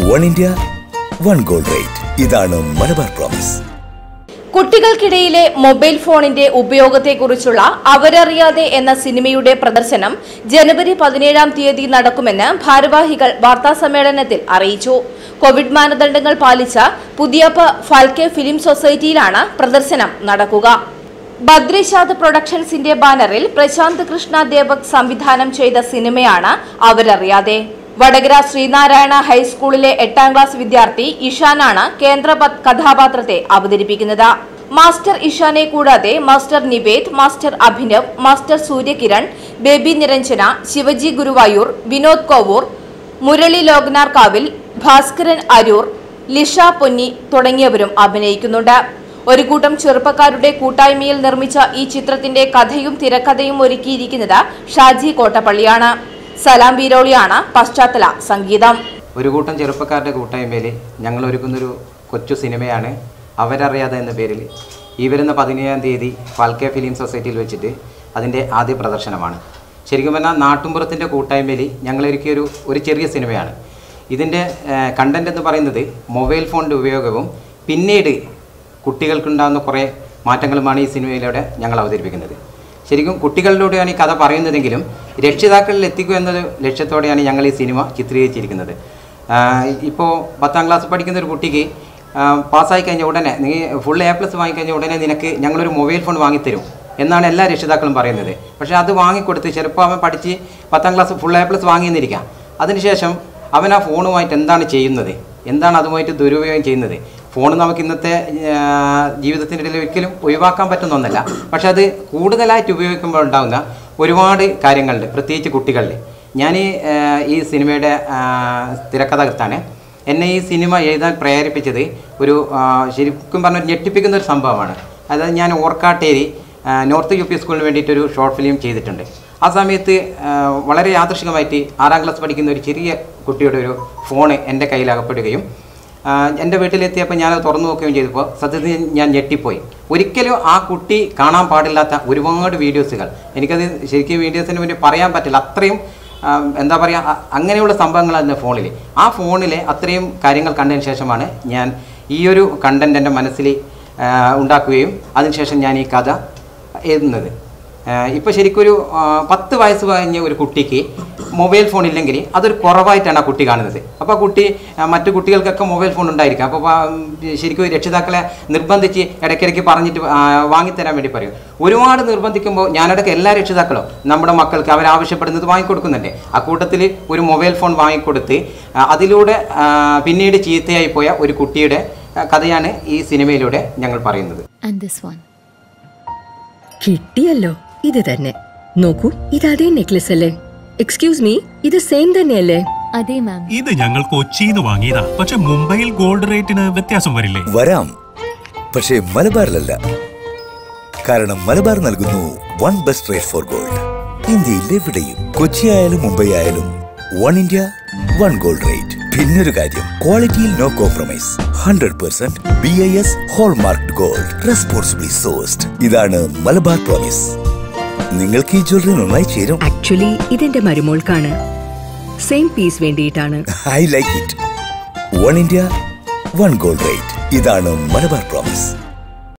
One India one gold rate ഇതാണ് Malabar promise കുട്ടികൾക്കിടയിലെ mobile ഫോണിന്റെ ഉപയോഗത്തെക്കുറിച്ചുള്ള അവരറിയാതെ എന്ന സിനിമയുടെ പ്രദർശനം ജനുവരി പതിനേഴാം തീയതി നടക്കുമെന്ന് ഭാരവാഹികൾ വാർത്താസമ്മേളനത്തിൽ അറിയിച്ചു കോവിഡ് മാനദണ്ഡങ്ങൾ പാലിച്ച പുതിയപ്പ ഫാൽക്കെ ഫിലിം സൊസൈറ്റിയിലാണ് പ്രദർശനം നടക്കുക ബദ്രിഷാദ് പ്രൊഡക്ഷൻസിന്റെ ബാനറിൽ പ്രശാന്ത് കൃഷ്ണ ദേവക് സംവിധാനം ചെയ്ത സിനിമയാണ് അവരറിയാതെ വടകര ശ്രീനാരായണ ഹൈസ്കൂളിലെ എട്ടാം ക്ലാസ് വിദ്യാർത്ഥി ഇഷാനാണ് കേന്ദ്ര പ- കഥാപാത്രത്തെ അവതരിപ്പിക്കുന്നത് മാസ്റ്റർ ഇഷാനെ കൂടാതെ master Nived master Abhinav master Suryakiran baby Niranjana Sivaji Guruvayur Vinod Kovoor Murali ലോകനാർക്കാവിൽ ഭാസ്കരൻ അരൂർ ലിഷ പൊന്നി തുടങ്ങിയവരും അഭിനയിക്കുന്നുണ്ട് ഒരു കൂട്ടം ചെറുപ്പക്കാരുടെ കൂട്ടായ്മയിൽ നിർമ്മിച്ച ഈ ചിത്രത്തിന്റെ കഥയും തിരക്കഥയും ഒരുക്കിയിരിക്കുന്നത് ഷാജി കോട്ടപ്പള്ളിയാണ് സലാം ബീരോളിയാണ് പശ്ചാത്തല സംഗീതം ഒരു കൂട്ടം ചെറുപ്പക്കാരുടെ കൂട്ടായ്മയിൽ ഞങ്ങൾ ഒരുക്കുന്നൊരു കൊച്ചു സിനിമയാണ് അവരറിയാതെ എന്ന പേരിൽ ഈ വരുന്ന പതിനേഴാം തീയതി ഫാൽക്കെ ഫിലിം സൊസൈറ്റിയിൽ വെച്ചിട്ട് അതിൻ്റെ ആദ്യ പ്രദർശനമാണ് ശരിക്കും പറഞ്ഞാൽ നാട്ടുമ്പുറത്തിൻ്റെ കൂട്ടായ്മയിൽ ഞങ്ങളൊരുക്കിയൊരു ഒരു ചെറിയ സിനിമയാണ് ഇതിൻ്റെ കണ്ടന്റ് എന്ന് പറയുന്നത് മൊബൈൽ ഫോണിൻ്റെ ഉപയോഗവും പിന്നീട് കുട്ടികൾക്കുണ്ടാകുന്ന കുറേ മാറ്റങ്ങളുമാണ് ഈ സിനിമയിലൂടെ ഞങ്ങൾ അവതരിപ്പിക്കുന്നത് ശരിക്കും കുട്ടികളിലൂടെയാണ് ഈ കഥ പറയുന്നതെങ്കിലും രക്ഷിതാക്കളിൽ എത്തിക്കുക എന്നത് ലക്ഷ്യത്തോടെയാണ് ഞങ്ങൾ ഈ സിനിമ ചിത്രീകരിച്ചിരിക്കുന്നത് ഇപ്പോൾ പത്താം ക്ലാസ് പഠിക്കുന്ന ഒരു കുട്ടിക്ക് പാസ്സായി കഴിഞ്ഞ ഉടനെ നീ ഫുൾ എ പ്ലസ് വാങ്ങിക്കഴിഞ്ഞ ഉടനെ നിനക്ക് ഞങ്ങളൊരു മൊബൈൽ ഫോൺ വാങ്ങിത്തരും എന്നാണ് എല്ലാ രക്ഷിതാക്കളും പറയുന്നത് പക്ഷേ അത് വാങ്ങിക്കൊടുത്ത് ചിലപ്പോൾ അവൻ പഠിച്ച് പത്താം ക്ലാസ് ഫുൾ എ പ്ലസ് വാങ്ങിയെന്നിരിക്കാം അതിനുശേഷം അവൻ ആ ഫോണുമായിട്ട് എന്താണ് ചെയ്യുന്നത് എന്താണ് അതുമായിട്ട് ദുരുപയോഗം ചെയ്യുന്നത് ഫോൺ നമുക്ക് ഇന്നത്തെ ആ, ജീവിതത്തിൻ്റെ ഇടയിൽ ഒരിക്കലും ഒഴിവാക്കാൻ പറ്റുന്ന ഒന്നല്ല പക്ഷെ അത് കൂടുതലായിട്ട് ഉപയോഗിക്കുമ്പോൾ ഉണ്ടാകുന്ന ഒരുപാട് കാര്യങ്ങളുണ്ട് പ്രത്യേകിച്ച് കുട്ടികളിൽ ഞാൻ ഈ, ആ, ഈ സിനിമയുടെ ആ, തിരക്കഥാകൃത്താണ് എന്നെ ഈ സിനിമ എഴുതാൻ പ്രേരിപ്പിച്ചത് ഒരു ആ, ശരിക്കും പറഞ്ഞ ഒരു ഞെട്ടിപ്പിക്കുന്ന ഒരു സംഭവമാണ് അതായത് ഞാൻ ഓർക്കാട്ടേരി ആ, നോർത്ത് യു പി സ്കൂളിന് വേണ്ടിയിട്ടൊരു ഷോർട്ട് ഫിലിം ചെയ്തിട്ടുണ്ട് ആ സമയത്ത് ആ, വളരെ യാദൃശികമായിട്ട് ആറാം ക്ലാസ് പഠിക്കുന്ന ഒരു ചെറിയ കുട്ടിയുടെ ഒരു ഫോണ് എൻ്റെ കയ്യിൽ അകപ്പെടുകയും ആ, എൻ്റെ വീട്ടിലെത്തിയപ്പോൾ ഞാൻ തുറന്നു നോക്കുകയും ചെയ്തപ്പോൾ സത്യത്തിൽ ഞാൻ ഞെട്ടിപ്പോയി ഒരിക്കലും ആ കുട്ടി കാണാൻ പാടില്ലാത്ത ഒരുപാട് വീഡിയോസുകൾ എനിക്കത് ശരിക്കും വീഡിയോസിന് വേണ്ടി പറയാൻ പറ്റില്ല അത്രയും ആ, എന്താ പറയുക അ- അങ്ങനെയുള്ള സംഭവങ്ങളാണ് ഫോണിൽ ആ ഫോണിലെ അത്രയും കാര്യങ്ങൾ കണ്ടതിന് ശേഷമാണ് ഞാൻ ഈ ഒരു കണ്ടന്റ് എൻ്റെ മനസ്സിൽ ആ, ഉണ്ടാക്കുകയും അതിനുശേഷം ഞാൻ ഈ കഥ എഴുതുന്നത് ഇപ്പോൾ ശരിക്കും ഒരു ആ, പത്ത് വയസ്സ് കഴിഞ്ഞ ഒരു കുട്ടിക്ക് മൊബൈൽ ഫോൺ ഇല്ലെങ്കിൽ അതൊരു കുറവായിട്ടാണ് ആ കുട്ടി കാണുന്നത് അപ്പോൾ ആ കുട്ടി ആ, മറ്റു കുട്ടികൾക്കൊക്കെ മൊബൈൽ ഫോൺ ഉണ്ടായിരിക്കും അപ്പോൾ ശരിക്കും രക്ഷിതാക്കളെ നിർബന്ധിച്ച് ഇടയ്ക്കിടയ്ക്ക് പറഞ്ഞിട്ട് ആ, വാങ്ങിത്തരാൻ വേണ്ടി പറയും ഒരുപാട് നിർബന്ധിക്കുമ്പോൾ ഞാനിടയ്ക്ക് എല്ലാ രക്ഷിതാക്കളും നമ്മുടെ മക്കൾക്ക് അവർ ആവശ്യപ്പെടുന്നത് വാങ്ങിക്കൊടുക്കുന്നുണ്ട് ആ കൂട്ടത്തിൽ ഒരു മൊബൈൽ ഫോൺ വാങ്ങിക്കൊടുത്ത് ആ, അതിലൂടെ ആ, പിന്നീട് ചീത്തയായി പോയ ഒരു കുട്ടിയുടെ ആ, കഥയാണ് ഈ സിനിമയിലൂടെ ഞങ്ങൾ പറയുന്നത് and this one. കിട്ടിയല്ലോ ഇത് തന്നെ നോക്കൂ ഇത് അതേ നെക്ലസ് അല്ലേ എക്സ്ക്യൂസ് മീ ഇത് സെയിം തന്നെയല്ലേ അതെ മാം ഇത് ഞങ്ങൾ കൊച്ചിന്ന് വാങ്ങിയതാ പക്ഷെ മുംബൈയിൽ ഗോൾഡ് റേറ്റിന് വ്യത്യാസം വരില്ലേ വരാം പക്ഷേ മലബാറിലല്ല കാരണം മലബാർ നൽകുന്നു one best rate for gold ഇന്ത്യയിൽ എവിടെയും കൊച്ചി ആയാലും മുംബൈ ആയാലും one India one gold rate പിന്നൊരു കാര്യം ക്വാളിറ്റിയിൽ no compromise hundred percent B I S hallmark gold responsibly sourced ഇതാണ് മലബാർ പ്രോമിസ് നിങ്ങൾക്ക് ഈ ജ്വല്ലറി നന്നായി ചേരും ആക്ച്വലി ഇതെന്റെ മരുമോൾക്കാണ് സെയിം പീസ് വേണ്ടിയിട്ടാണ് I like it one India one gold rate ഇതാണ് മലബാർ പ്രോമിസ്